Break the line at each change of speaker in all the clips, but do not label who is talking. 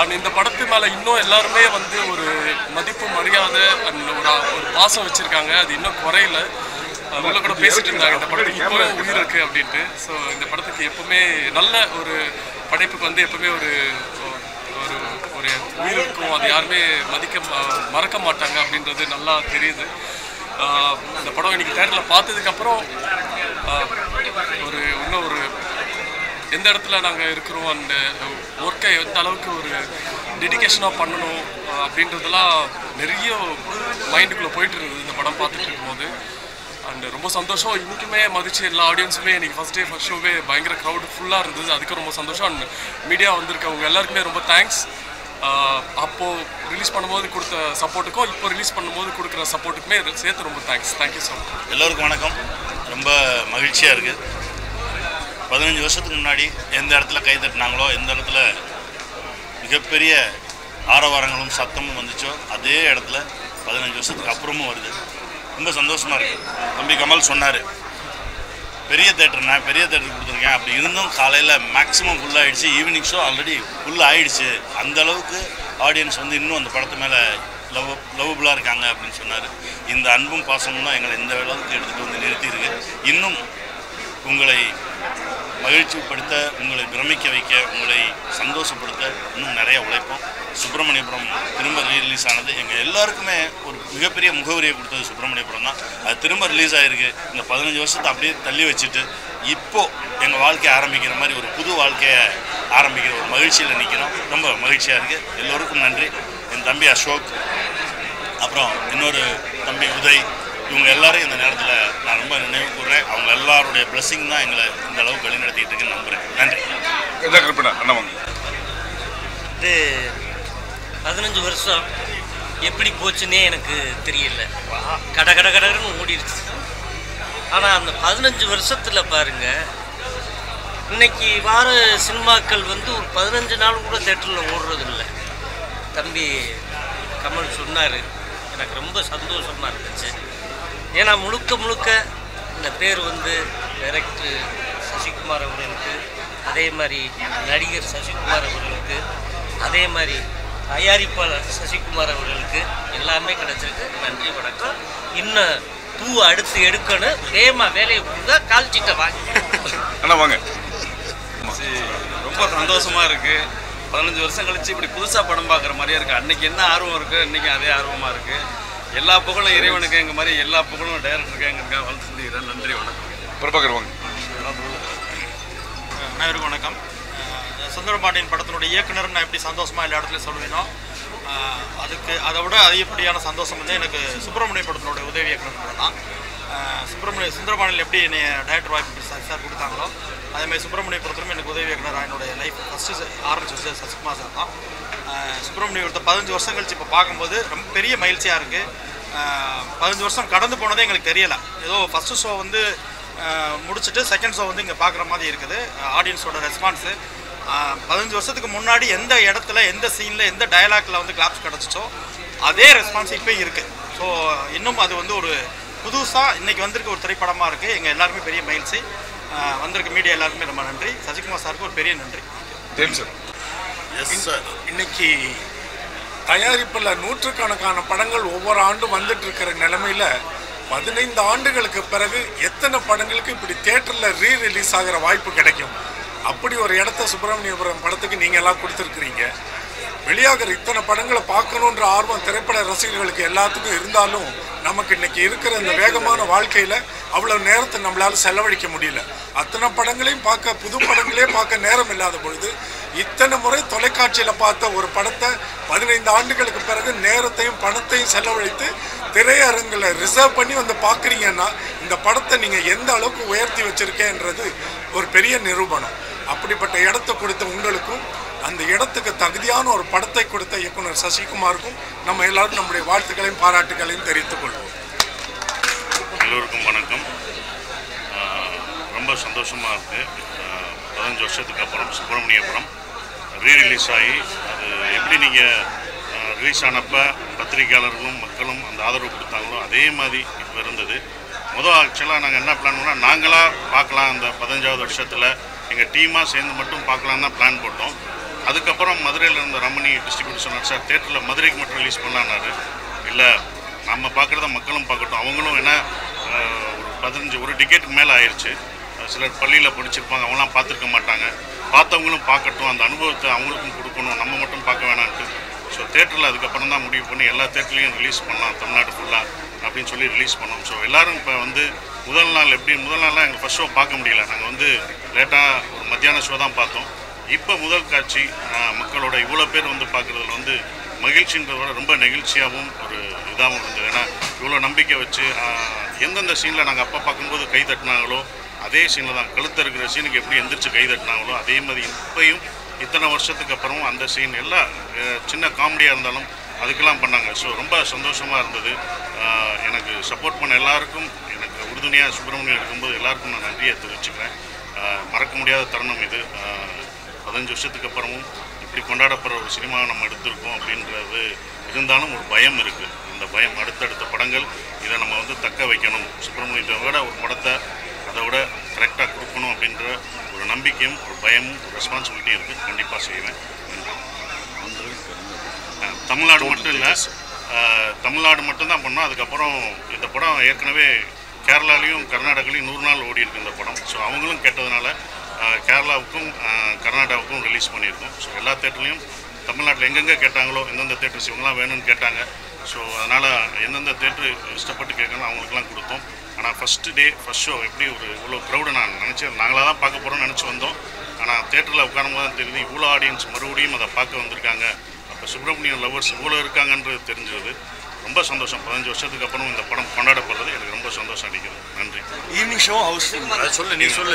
And இந்த படத்து மேலே இன்னும் எல்லாருமே வந்து ஒரு மதிப்பு மரியாதை அண்ட் ஒரு ஒரு பாசம் வச்சுருக்காங்க அது இன்னும் குறையல அஹ் உள்ள கூட பேசிட்டு இருந்தாங்க இந்த படத்துக்கு இப்போவே உயிர் இருக்கு அப்படின்ட்டு ஸோ இந்த படத்துக்கு எப்பவுமே நல்ல ஒரு படைப்புக்கு வந்து எப்பவுமே ஒரு ஒரு ஒரு உயிர் இருக்கும் அது யாருமே மதிக்க ம- மறக்க மாட்டாங்க அப்படின்றது நல்லா தெரியுது ஆஹ் இந்த படம் இன்னைக்கு தேட்டரில் பார்த்ததுக்கப்புறம் ஒரு இன்னும் ஒரு எந்த இடத்துல நாங்கள் இருக்கிறோம் அந்த ஒர்க்கை எந்த அளவுக்கு ஒரு டெடிகேஷனாக பண்ணணும் ஆஹ் அப்படின்றதெல்லாம் நிறைய மைண்டுக்குள்ளே போயிட்டு இருந்தது இந்த படம் பார்த்துட்டு இருக்கும்போது அண்ட் ரொம்ப சந்தோஷம் இன்றைக்குமே மதிச்சு எல்லா ஆடியன்ஸுமே இன்னைக்கு ஃபஸ்ட் டே ஃபஸ்ட் ஷோவே பயங்கர க்ரௌடு ஃபுல்லாக இருந்தது அதுக்கு ரொம்ப சந்தோஷம் அண்ட் மீடியா வந்திருக்கவங்க எல்லாருக்குமே ரொம்ப தேங்க்ஸ் அப்போது ரிலீஸ் பண்ணும்போது கொடுத்த சப்போர்ட்டுக்கும் இப்போ ரிலீஸ் பண்ணும்போது கொடுக்குற சப்போர்ட்டுக்குமே சேர்த்து ரொம்ப தேங்க்ஸ் தேங்க்யூ ஸோ மச்
எல்லோருக்கும் வணக்கம் ரொம்ப மகிழ்ச்சியாக இருக்குது பதினஞ்சு வருஷத்துக்கு முன்னாடி எந்த இடத்துல கை தட்டினாங்களோ எந்த இடத்துல மிகப்பெரிய ஆரவாரங்களும் சத்தமும் வந்துச்சோ அதே இடத்துல பதினஞ்சு வருஷத்துக்கு அப்புறமும் வருது ரொம்ப சந்தோஷமாக இருக்குது தம்பி கமல் சொன்னார் பெரிய தேட்டர்னா பெரிய தேட்டர் கொடுத்துருக்கேன் அப்படி இருந்தும் காலையில் மேக்ஸிமம் ஃபுல் ஆகிடுச்சு ஈவினிங் ஷோ ஆல்ரெடி ஃபுல் ஆகிடுச்சு அந்த அளவுக்கு ஆடியன்ஸ் வந்து இன்னும் அந்த படத்து மேலே லவ் லவ்வபுளாக இருக்காங்க அப்படின்னு சொன்னார் இந்த அன்பும் பாசமும் தான் எங்களை இந்த அளவுக்கு எடுத்துகிட்டு வந்து நிறுத்தியிருக்கு இன்னும் உங்களை மகிழ்ச்சிப்படுத்த உங்களை பிரமிக்க வைக்க உங்களை சந்தோஷப்படுத்த இன்னும் நிறைய உழைப்போம் சுப்பிரமணியபுரம் திரும்ப ரிலீஸ் ஆனது எங்கள் எல்லாருக்குமே ஒரு மிகப்பெரிய முகவரியை கொடுத்தது சுப்பிரமணியபுரம் தான் அது திரும்ப ரிலீஸ் ஆகிருக்கு இந்த பதினஞ்சு வருஷத்தை அப்படியே தள்ளி வச்சுட்டு இப்போ எங்கள் வாழ்க்கையை ஆரம்பிக்கிற மாதிரி ஒரு புது வாழ்க்கையை ஆரம்பிக்கிற ஒரு மகிழ்ச்சியில் நிற்கிறோம் ரொம்ப மகிழ்ச்சியாக இருக்குது எல்லோருக்கும் நன்றி என் தம்பி அசோக் அப்புறம் இன்னொரு தம்பி உதய் இவங்க எல்லாரும் இந்த நேரத்தில் நான் ரொம்ப நினைவு கூறுறேன் அவங்க எல்லாருடைய blessing தான் எங்களை இந்த அளவுக்கு வழிநடத்திட்டு இருக்குன்னு நம்புகிறேன் நன்றி
இதான் கிருப்பினா அண்ணா வாங்க
இது பதினஞ்சு வருஷம் எப்படி போச்சுன்னே எனக்கு தெரியல கட கட கடன்னு ஓடிடுச்சு ஆனால் அந்த பதினஞ்சு வருஷத்தில் பாருங்க இன்னைக்கு வார சினிமாக்கள் வந்து ஒரு பதினஞ்சு நாள் கூட தேட்டரில் ஓடுறது இல்லை தம்பி கமல் சொன்னார் எனக்கு ரொம்ப சந்தோஷமாக இருந்துச்சு ஏன்னா முழுக்க முழுக்க இந்த பேர் வந்து டைரக்டர் சசிகுமார் அவர்களுக்கு அதே மாதிரி நடிகர் சசிகுமார் அவர்களுக்கு அதே மாதிரி தயாரிப்பாளர் சசிகுமார் அவர்களுக்கு எல்லாமே கிடைச்சிருக்கு நன்றி வணக்கம் இன்னும் பூ அடுத்து எடுக்கணும் வேமா வேலையை கொடுங்க கால்ச்சிட்ட வாங்க
அண்ணா வாங்க
ரொம்ப சந்தோஷமா இருக்கு பதினஞ்சு வருஷம் கழிச்சு இப்படி புதுசாக படம் பார்க்குற மாதிரியே இருக்கு அன்னைக்கு என்ன ஆர்வம் இருக்கு இன்னைக்கு அதே ஆர்வமா இருக்கு எல்லா புகழும் இறைவனுக்கு எங்க மாதிரி எல்லா புகழும் டைரக்டருக்கு எங்களுக்காக வளர்த்து சொல்லிக்கிறேன் நன்றி வணக்கம்
பிரபாகர் வாங்க
அனைவருக்கும் வணக்கம் அஹ் சுந்தரபாண்டியன் படத்தினுடைய இயக்குனர் நான் எப்படி சந்தோஷமாக எல்லா இடத்துலையும் சொல்லுவேனோ அஹ் அதுக்கு அதை விட அதிகப்படியான சந்தோஷம் வந்து எனக்கு சுப்பிரமணிய படத்தினுடைய உதவி இயக்குனர் தான் அஹ் சுப்பிரமணிய சுந்தரபாண்டியன் எப்படி என்னை டைரக்டர் வாய்ப்பு சார் சார் கொடுத்தாங்களோ அதேமாதிரி சுப்பிரமணியபுரத்திலும் எனக்கு உதவி இயக்குனர் என்னுடைய லைஃப் ஃபஸ்ட்டு ஆரம்பிச்சு சசிகுமார் சார் தான் அஹ் சுப்பிரமணியபுரத்தை பதினஞ்சு வருஷம் கழிச்சு இப்போ பார்க்கும்போது ரொம்ப பெரிய மகிழ்ச்சியாக இருக்குது பதினஞ்சு வருஷம் கடந்து போனதே எங்களுக்கு தெரியலை ஏதோ ஃபஸ்ட்டு ஷோ வந்து அஹ் முடிச்சுட்டு செகண்ட் ஷோ வந்து இங்கே பார்க்குற மாதிரி இருக்குது ஆடியன்ஸோட ரெஸ்பான்ஸு பதினஞ்சு வருஷத்துக்கு முன்னாடி எந்த இடத்துல எந்த சீனில் எந்த டயலாக்ல வந்து கிளாப்ஸ் கிடச்சிச்சோ அதே ரெஸ்பான்ஸ் இப்போ இருக்குது ஸோ இன்னும் அது வந்து ஒரு புதுசாக இன்னைக்கு வந்திருக்க ஒரு திரைப்படமாக இருக்குது எங்கள் எல்லாருமே பெரிய மகிழ்ச்சி அஹ் வந்திருக்க மீடியா எல்லாருக்குமே ரொம்ப நன்றி சசிகுமார் சாருக்கு ஒரு பெரிய நன்றி
ஜேம்ஸ் சார்
எஸ் சார்
இன்னைக்கு தயாரிப்பில் நூற்றுக்கணக்கான படங்கள் ஒவ்வொரு ஆண்டும் வந்துட்டு இருக்கிற நிலைமையில பதினைந்து ஆண்டுகளுக்கு பிறகு எத்தனை படங்களுக்கு இப்படி தியேட்டரில் ரீ ரிலீஸ் ஆகிற வாய்ப்பு கிடைக்கும் அப்படி ஒரு இடத்த சுப்பிரமணியபுரம் படத்துக்கு நீங்கள் எல்லாம் கொடுத்துருக்குறீங்க வெளியாகிற இத்தனை படங்களை பார்க்கணுன்ற ஆர்வம் திரைப்பட ரசிகர்களுக்கு எல்லாத்துக்கும் இருந்தாலும் நமக்கு இன்னைக்கு இருக்கிற இந்த வேகமான வாழ்க்கையில் அவ்வளோ நேரத்தை நம்மளால செலவழிக்க முடியல அத்தனை படங்களையும் பார்க்க புது படங்களே பார்க்க நேரம் இல்லாத பொழுது இத்தனை முறை தொலைக்காட்சியில் பார்த்த ஒரு படத்தை பதினைந்து ஆண்டுகளுக்கு பிறகு நேரத்தையும் பணத்தையும் செலவழித்து திரையரங்கில் ரிசர்வ் பண்ணி வந்து பார்க்குறீங்கன்னா இந்த படத்தை நீங்கள் எந்த அளவுக்கு உயர்த்தி வச்சிருக்கேன்றது ஒரு பெரிய நிரூபணம் அப்படிப்பட்ட இடத்த கொடுத்த உங்களுக்கும் அந்த இடத்துக்கு தகுதியான ஒரு படத்தை கொடுத்த இயக்குனர் சசிகுமாருக்கும் நம்ம எல்லாரும் நம்முடைய வாழ்த்துக்களையும் பாராட்டுகளையும் தெரிவித்துக் கொள்வோம்
எல்லோருக்கும் வணக்கம் ஆஹ் ரொம்ப சந்தோஷமாக இருக்குது பதினஞ்சு வருஷத்துக்கு அப்புறம் சுப்பிரமணியபுரம் ரீ ரிலீஸ் ஆகி அது எப்படி நீங்கள் ரிலீஸ் ஆனப்போ பத்திரிகையாளர்களும் மக்களும் அந்த ஆதரவு கொடுத்தாங்களோ அதே மாதிரி இப்போ இருந்தது முதல் ஆக்சுவலாக நாங்கள் என்ன பிளான் பண்ணோம் நாங்களாக பார்க்கலாம் அந்த பதினஞ்சாவது வருஷத்தில் எங்கள் டீமாக சேர்ந்து மட்டும் பார்க்கலான்னு தான் பிளான் போட்டோம் அதுக்கப்புறம் மதுரையில் இருந்த ரமணி டிஸ்ட்ரிபியூட்டர் சொன்னார் சார் தேட்டரில் மதுரைக்கு மட்டும் ரிலீஸ் பண்ணலான்னாரு இல்லை நம்ம பார்க்குறத மக்களும் பார்க்கட்டும் அவங்களும் என்ன அஹ், ஒரு பதினஞ்சு ஒரு டிக்கெட்டுக்கு மேலே ஆயிடுச்சு அஹ், சிலர் பள்ளியில் படிச்சிருப்பாங்க அவங்களாம் பார்த்துருக்க மாட்டாங்க பார்த்தவங்களும் பார்க்கட்டும் அந்த அனுபவத்தை அவங்களுக்கும் கொடுக்கணும் நம்ம மட்டும் பார்க்க வேணான்ட்டு ஸோ தேட்டரில் அதுக்கப்புறம் தான் முடிவு பண்ணி எல்லா தேட்டர்லையும் ரிலீஸ் பண்ணலாம் தமிழ்நாடு ஃபுல்லாக அப்படின்னு சொல்லி ரிலீஸ் பண்ணோம் ஸோ எல்லாரும் இப்போ வந்து முதல் நாள் எப்படி முதல் நாள்லாம் எங்கள் ஃபஸ்ட் ஷோ பார்க்க முடியல நாங்கள் வந்து லேட்டாக ஒரு மத்தியான ஷோ தான் பார்த்தோம் இப்போ முதல் காட்சி ஆஹ், மக்களோட இவ்வளோ பேர் வந்து பார்க்குறதுல வந்து மகிழ்ச்சின்றத விட ரொம்ப நெகிழ்ச்சியாகவும் ஒரு இதாகவும் இருந்தது ஏன்னா இவ்வளோ நம்பிக்கை வச்சு ஆஹ், எந்தெந்த சீனில் நாங்கள் அப்போ பார்க்கும்போது கை தட்டினாங்களோ அதே சீனில் தான் கழுத்து இருக்கிற சீனுக்கு எப்படி எந்திரிச்சு கை தட்டினாங்களோ அதே மாதிரி இப்பயும் இத்தனை வருஷத்துக்கு அப்புறமும் அந்த சீன் எல்லாம் அஹ், சின்ன காமெடியாக இருந்தாலும் அதுக்கெல்லாம் பண்ணாங்க ஸோ ரொம்ப சந்தோஷமாக இருந்தது ஆஹ், எனக்கு சப்போர்ட் பண்ண எல்லாருக்கும் எனக்கு உறுதுணையாக சுப்பிரமணியம் இருக்கும்போது எல்லாருக்கும் நான் நன்றியை தெரிவிச்சுக்கிறேன் ஆஹ், மறக்க முடியாத தருணம் இது ஆஹ், பதினஞ்சு வருஷத்துக்கு அப்புறமும் இப்படி கொண்டாடப்படுற ஒரு சினிமாவை நம்ம எடுத்திருக்கோம் அப்படின்றது இருந்தாலும் ஒரு பயம் இருக்குது இந்த பயம் அடுத்தடுத்த படங்கள் இதை நம்ம வந்து தக்க வைக்கணும் சுப்பிரமணியத்தை விட ஒரு படத்தை அதை விட கரெக்டாக கொடுக்கணும் அப்படின்ற ஒரு நம்பிக்கையும் ஒரு பயமும் ஒரு ரெஸ்பான்சிபிலிட்டியும் இருக்குது கண்டிப்பாக செய்வேன் நன்றி அஹ், தமிழ்நாடு மட்டும் இல்லை தமிழ்நாடு மட்டும்தான் பண்ணோம் அதுக்கப்புறம் இந்த படம் ஏற்கனவே கேரளாலையும் கர்நாடகாலையும் நூறு நாள் ஓடி இருக்கு இந்த படம் ஸோ அவங்களும் கேட்டதுனால அஹ், கேரளாவுக்கும் அஹ், கர்நாடகாவுக்கும் ரிலீஸ் பண்ணியிருக்கோம் ஸோ எல்லா தேட்டர்லையும் தமிழ்நாட்டில் எங்கெங்கே கேட்டாங்களோ எந்தெந்த தேட்டர்ஸ் இவங்கெல்லாம் வேணும்னு கேட்டாங்க ஸோ அதனால் எந்தெந்த தேட்டரு இஷ்டப்பட்டு கேட்கணும் அவங்களுக்குலாம் கொடுத்தோம் ஆனால் ஃபஸ்ட்டு டே ஃபஸ்ட் ஷோ எப்படி ஒரு இவ்வளோ க்ரௌடை நான் நினச்சேன் நாங்களாக தான் பார்க்க போகிறோம்னு நினச்சி வந்தோம் ஆனால் தேட்டரில் உட்காரும்போது தான் தெரியுது இவ்வளோ ஆடியன்ஸ் மறுபடியும் அதை பார்க்க வந்திருக்காங்க அப்போ சுப்பிரமணியம் லவர்ஸ் இவ்வளோ இருக்காங்கன்றது தெரிஞ்சது ரொம்ப சந்தோஷம் பதினஞ்சு வருஷத்துக்கு அப்புறம் இந்த படம் கொண்டாடப்படுறது எனக்கு ரொம்ப சந்தோஷம் அடிக்குது நன்றி
ஈவினிங் ஷோ ஹவுஸ்
சொல்லு நீ சொல்லு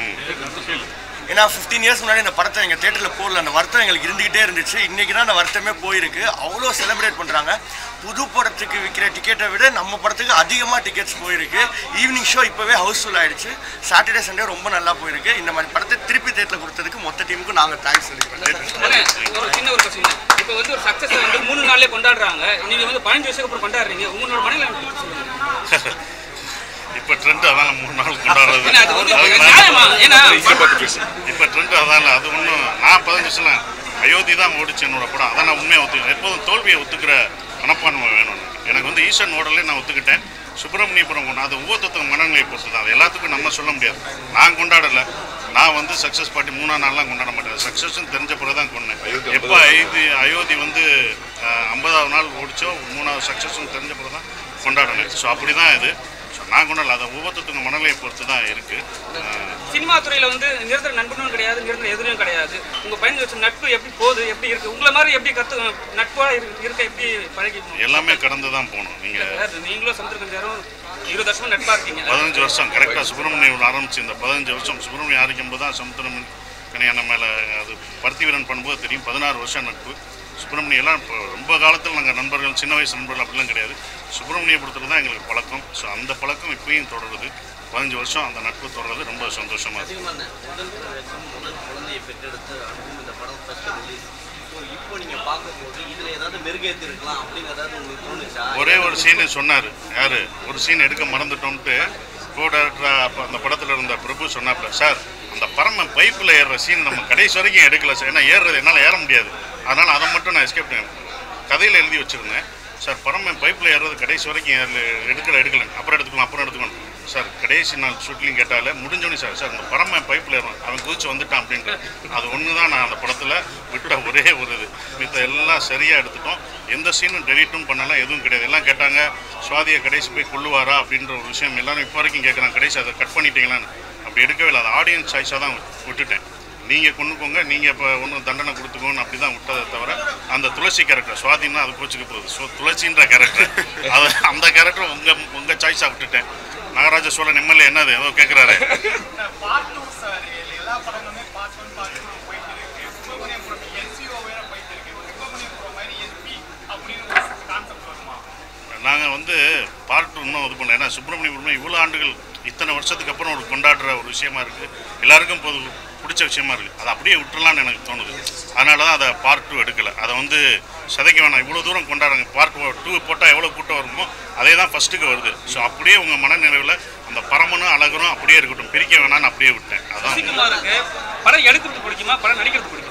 ஏன்னா ஃபிஃப்டீன் இயர்ஸ் முன்னாடி இந்த படத்தை எங்கள் தேட்டரில் போடல அந்த வருத்தம் எங்களுக்கு இருந்துகிட்டே இருந்துச்சு இன்றைக்கி தான் அந்த வருத்தமே போயிருக்கு அவ்வளோ செலிப்ரேட் பண்ணுறாங்க புது படத்துக்கு விற்கிற டிக்கெட்டை விட நம்ம படத்துக்கு அதிகமாக டிக்கெட்ஸ் போயிருக்கு ஈவினிங் ஷோ இப்போவே ஹவுஸ்ஃபுல் ஆயிடுச்சு சாட்டர்டே சண்டே ரொம்ப நல்லா போயிருக்கு இந்த மாதிரி படத்தை திருப்பி தேட்டரில் கொடுத்ததுக்கு மொத்த டீமுக்கும் நாங்கள் தேங்க்ஸ் சொல்லிக்கிறோம்
அண்ணே, ஒரு சின்ன ஒரு கொஸ்டின் இப்போ வந்து ஒரு சக்ஸஸ் வந்து மூணு நாள்லயே கொண்டாடுறாங்க நீங்க வந்து பதினஞ்சு வருஷத்துக்கு அப்புறம் கொண்டாடுறீங்க உங்களோட மனையில சொல்லுங்க
இப்போ ட்ரெண்ட் அதான் மூணு நாள் கொண்டாடுறது
ஏன்னா அது வந்து
அதுக்கு
நியாயமா
நான்
ஏன்னா
பார்த்து பேசு
இப்போ ட்ரெண்ட் அதான் அது ஒன்றும் நான் பதினஞ்சு வருஷம் அயோத்தி தான் ஓடிச்சு என்னோட படம் அதை நான் உண்மையாக ஒத்துக்கிறேன் எப்போதும் தோல்வியை ஒத்துக்கிற மனப்பான்மை வேணும் எனக்கு. எனக்கு வந்து ஈசன் ஓடலே நான் ஒத்துக்கிட்டேன் சுப்பிரமணியபுரம் கொண்டு அது ஒவ்வொருத்தவங்க மனநிலையை பொறுத்து தான் அது எல்லாத்துக்கும் நம்ம சொல்ல முடியாது நான் கொண்டாடலை நான் வந்து சக்ஸஸ் பார்ட்டி மூணா நாள்லாம் கொண்டாட மாட்டேன் சக்ஸஸ்ன்னு தெரிஞ்ச பிறகு தான் கொண்டேன் எப்போ ஐந்து அயோத்தி வந்து அஹ், ஐம்பதாவது நாள் ஓடிச்சோ மூணாவது சக்ஸஸ்ன்னு தெரிஞ்ச பிறகு தான் கொண்டாடினேன் ஸோ அப்படி தான் இது ஸோ நான் கொண்டாடல அதை ஒவ்வொருத்தவங்க மனநிலையை பொறுத்து தான் இருக்குது
சினிமா துறையில வந்து நிரந்தர நண்பனும் கிடையாது நிரந்தர எதிரியும் கிடையாது உங்க பயன் வச்ச நட்பு எப்படி போகுது எப்படி இருக்கு உங்களை மாதிரி எப்படி கத்து நட்பா இரு- இருக்க எப்படி பழகி
எல்லாமே கடந்து தான் போகணும் நீங்கள்
நீங்களும் சமுத்திரக்கன் யாரும் இருபது வருஷமா நட்பா இருக்கீங்க
பதினஞ்சு வருஷம் கரெக்டாக சுப்பிரமணியம் ஆரம்பிச்சு இந்த பதினஞ்சு வருஷம் சுப்பிரமணியம் ஆரம்பிக்கும்போது தான் சமுத்திரம் கணியான மேலே அது பருத்திவீரன் பண்ணும்போது தெரியும் பதினாறு வருஷம் நட்பு சுப்பிரமணியம் எல்லாம் இப்போ ரொம்ப காலத்தில் நாங்கள் நண்பர்கள் சின்ன வயசு நண்பர்கள் அப்படிலாம் கிடையாது சுப்பிரமணியபுரத்தில் தான் எங்களுக்கு பழக்கம் ஸோ அந்த பழக்கம் இப்பயும் தொடருது பதினஞ்சு வருஷம் அந்த நட்பு தொடருது ரொம்ப சந்தோஷமாக இருக்குது
முதல் பிரவேசம் முதல் குழந்தையை பெற்றெடுத்து அதுவும் இந்த படம் ஃபர்ஸ்ட் ரிலீஸ் ஸோ இப்போ நீங்கள் பார்க்கும்போது இதில் ஏதாவது மெருகேற்றி இருக்கலாம் அப்படின்னு ஏதாவது உங்களுக்கு தோணுச்சா
ஒரே ஒரு சீன் சொன்னார் யார் ஒரு சீன் எடுக்க மறந்துட்டோம்ட்டு கோ டேரக்டராக அப்போ அந்த படத்தில் இருந்த பிரபு சொன்னாப்புல சார் அந்த பரம பைப்பில் ஏறுற சீன் நம்ம கடைசி வரைக்கும் எடுக்கல சார் ஏன்னா ஏறுறது என்னால் ஏற முடியாது அதனால் அதை மட்டும் நான் எஸ்கேப் கதையில் எழுதி வச்சுருந்தேன் சார் பரம பைப்பில் ஏறுறது கடைசி வரைக்கும் ஏறல எடுக்கல எடுக்கல அப்புறம் எடுத்துக்கலாம் அப்புறம் எடுத்துக்கலாம் சார் கடைசி நாள் ஷூட்டிங் கேட்டால முடிஞ்சோடனே சார் சார் இந்த பரம பைப்பில் ஏறணும் அவன் குதிச்சு வந்துட்டான் அப்படின்ட்டு அது ஒன்று தான் நான் அந்த படத்தில் விட்ட ஒரே ஒரு இது மித்த எல்லாம் சரியாக எடுத்துட்டோம் எந்த சீனும் டெலிட்டும் பண்ணல எதுவும் கிடையாது எல்லாம் கேட்டாங்க சுவாதியை கடைசி போய் கொள்ளுவாரா அப்படின்ற ஒரு விஷயம் எல்லாரும் இப்போ வரைக்கும் கேட்குறாங்க கடைசி அதை கட் பண்ணிட்டீங்களான்னு அப்படி எடுக்கவே இல்லை அது ஆடியன்ஸ் சாய்ஸாக தான் விட்டுட்டேன் நீங்கள் கொண்டுக்கோங்க நீங்கள் இப்போ ஒன்றும் தண்டனை கொடுத்துக்கோன்னு அப்படி தான் விட்டதை தவிர அந்த துளசி கேரக்டர் சுவாதின்னா அது கோச்சுக்க போகுது ஸோ துளசின்ற கேரக்டர் அது அந்த கேரக்டர் உங்கள் உங்கள் சாய்ஸாக விட்டுட்டேன் நாகராஜ சோழன் எம்எல்ஏ என்னது ஏதோ கேட்குறாரு
பார்ட் டூ சார் எல்லா படங்களுமே பார்ட் ஒன் பார்ட் டூ போயிட்டு இருக்கு சுப்பிரமணியபுரம் என்சிஓ வேற போயிட்டு இருக்கு சுப்பிரமணியபுரம் மாதிரி எஸ்பி அப்படின்னு ஒரு கான்செப்ட் வருமா
நாங்கள் வந்து பார்ட் இன்னும் இது பண்ணல ஏன்னா சுப்பிரமணியபுரம் இவ்வளோ ஆண்டுகள் இத்தனை வருஷத்துக்கு அப்புறம் ஒரு கொண்டாடுற ஒரு விஷயமா இருக்குது எல்லாருக்கும் பொது பிடிச்ச விஷயமா இருக்குது அதை அப்படியே விட்டுறலாம்னு எனக்கு தோணுது அதனால தான் அதை பார்ட் டூ எடுக்கலை அதை வந்து சதைக்க வேணாம் இவ்வளோ தூரம் கொண்டாடுறாங்க பார்ட் டூ போட்டால் எவ்வளோ கூட்டம் வருமோ அதே தான் ஃபஸ்ட்டுக்கு வருது ஸோ அப்படியே உங்கள் மனநிறைவில் அந்த பரமனும் அழகரும் அப்படியே இருக்கட்டும் பிரிக்க வேணாம்னு அப்படியே விட்டேன் அதான்
சசிகுமாருக்கு படம் எடுக்கிறது பிடிக்குமா படம் நடிக்கிறது பிடிக்குமா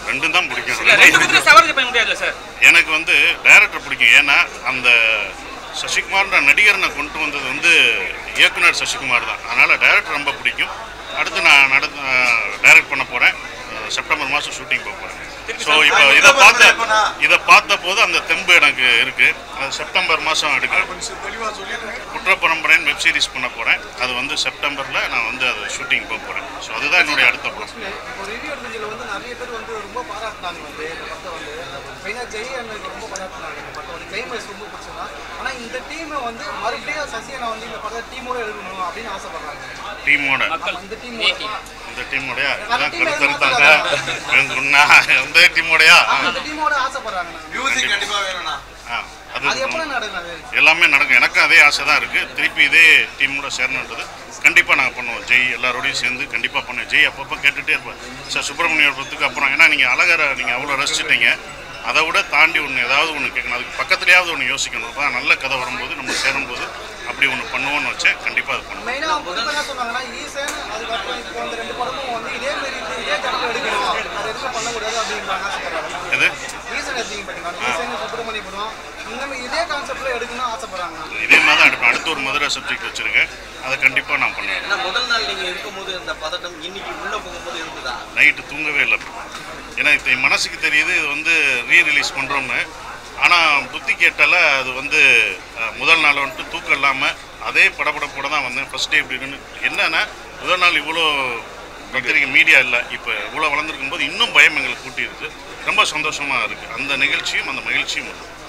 ரெண்டும் தான் பிடிக்கும்
இல்ல ரெண்டு பேரும் சவாரி பண்ண முடியாதுல்ல சார்
எனக்கு வந்து டைரக்டர் பிடிக்கும் ஏன்னா அந்த சசிகுமார்ன்ற நடிகர் நான் கொண்டு வந்தது வந்து இயக்குனர் சசிகுமார் தான் அதனால் டைரக்டர் ரொம்ப பிடிக்கும் அடுத்து நான் நட டைரக்ட் பண்ண போகிறேன் செப்டம்பர் மாதம் ஷூட்டிங் போக போகிறேன் ஸோ இப்போ இதை பார்த்த இதை பார்த்த போது அந்த தெம்பு எனக்கு இருக்குது செப்டம்பர் மாதம் எடுக்கிறேன்
தெளிவாக சொல்லிடுறேன்
குற்ற பரம்பரைன்னு வெப் சீரிஸ் பண்ண போகிறேன் அது வந்து செப்டம்பரில் நான் வந்து அது ஷூட்டிங் போக போகிறேன் ஸோ அதுதான் என்னுடைய அடுத்த படம்
ஒரு ரிவ்யூ எடுத்ததுல வந்து நிறைய பேர் வந்து ரொம்ப பாராட்டினாங்க வந்து இந்த படத்தை வந்து மெயினாக ஜெய் அண்ணனுக்கு ரொம்ப பாராட்டினாங்க இந்த படத்தை வந்து கிளைமேக்ஸ் ரொம்ப பிடிச்சதா ஆனால் இந்த டீமை வந்து மறுபடியும் சசியனை வந்து இந்த படத்தை டீமோட எடுக்கணும் அப்படின்னு ஆசைப்படுறாங்க
டீமோட
ஆமா, இந்த டீமோட
இந்த டீமோடயா இதான் கருத்தருத்தாங்க சொன்னா எந்த டீமோடயா
அந்த டீமோட ஆசைப்படுறாங்க
மியூசிக் கண்டிப்பா
வேணும்ண்ணா
ஆ
அது
அது
எப்போ நடக்கும் அது
எல்லாமே நடக்கும் எனக்கும் அதே ஆசை தான் இருக்குது திருப்பி இதே டீமோட சேரணுன்றது கண்டிப்பாக நாங்கள் பண்ணுவோம் ஜெய் எல்லாரோடையும் சேர்ந்து கண்டிப்பாக பண்ணுவோம் ஜெய் அப்பப்போ கேட்டுகிட்டே இருப்பேன் சார் சுப்பிரமணியபுரத்துக்கு அப்புறம் ஏன்னா நீங்கள் அழகரை நீங்கள் அவ்வளோ ரசிச்சிட்டீங்க அதை விட தாண்டி ஒன்று ஏதாவது ஒன்று கேட்கணும் அதுக்கு பக்கத்துலேயாவது ஒன்று யோசிக்கணும் அப்போ நல்ல கதை வரும்போது நம்ம சேரும்போது அப்படி ஒன்று பண்ணுவோன்னு வச்சேன் கண்டிப்பாக அது பண்ணுவோம்
மெயினாக அவங்க குறிப்பாக என்ன சொன்னாங்கன்னா ஈசன் அதுக்கப்புறம் இப்போ அந்த ரெண்டு படமும் வந்து இதே மாதிரி இருந்து இதே ஜனத்தை எடுக்கணும் அது எதுவும் பண்ணக்கூடாது அப்படின்றாங்க ஆசைப்படுறாங்க
எது
ஈசன் எடுத்தீங்க பார்த்தீங்கன்னா ஈசன் சுப்பிரமணிய படம் இந்த மாதிரி இதே கான்செப்ட்ல எடுக்கணும்னு ஆசைப்படுறாங்க
இதே மாதிரி தான் எடுப்பேன் அடுத்து ஒரு மதுரை சப்ஜெக்ட் வச்சுருக்கேன் அதை கண்டிப்பாக நான் பண்ணுவேன்
ஏன்னா முதல் நாள் நீங்க இருக்கும்போது அந்த பதட்டம் இன்னைக்கு உள்ள போகும்போது இருந்ததா
நைட்டு தூங்கவே இல்லை ஏன்னா இப்போ என் மனசுக்கு தெரியுது இது வந்து ரீ ரிலீஸ் பண்ணுறோம்னு ஆனால் புத்தி கேட்டால அது வந்து அஹ், முதல் நாள் வந்துட்டு தூக்கம் இல்லாமல் அதே படபடப்போட தான் வந்தேன் ஃபஸ்ட் டே இப்படின்னு என்னன்னா முதல் நாள் இவ்வளோ பத்திரிக்கை மீடியா இல்லை இப்போ இவ்வளோ வளர்ந்துருக்கும் போது இன்னும் பயம் எங்களுக்கு கூட்டிடுது ரொம்ப சந்தோஷமாக இருக்குது அந்த நிகழ்ச்சியும் அந்த மகிழ்ச்சியும் உண்டு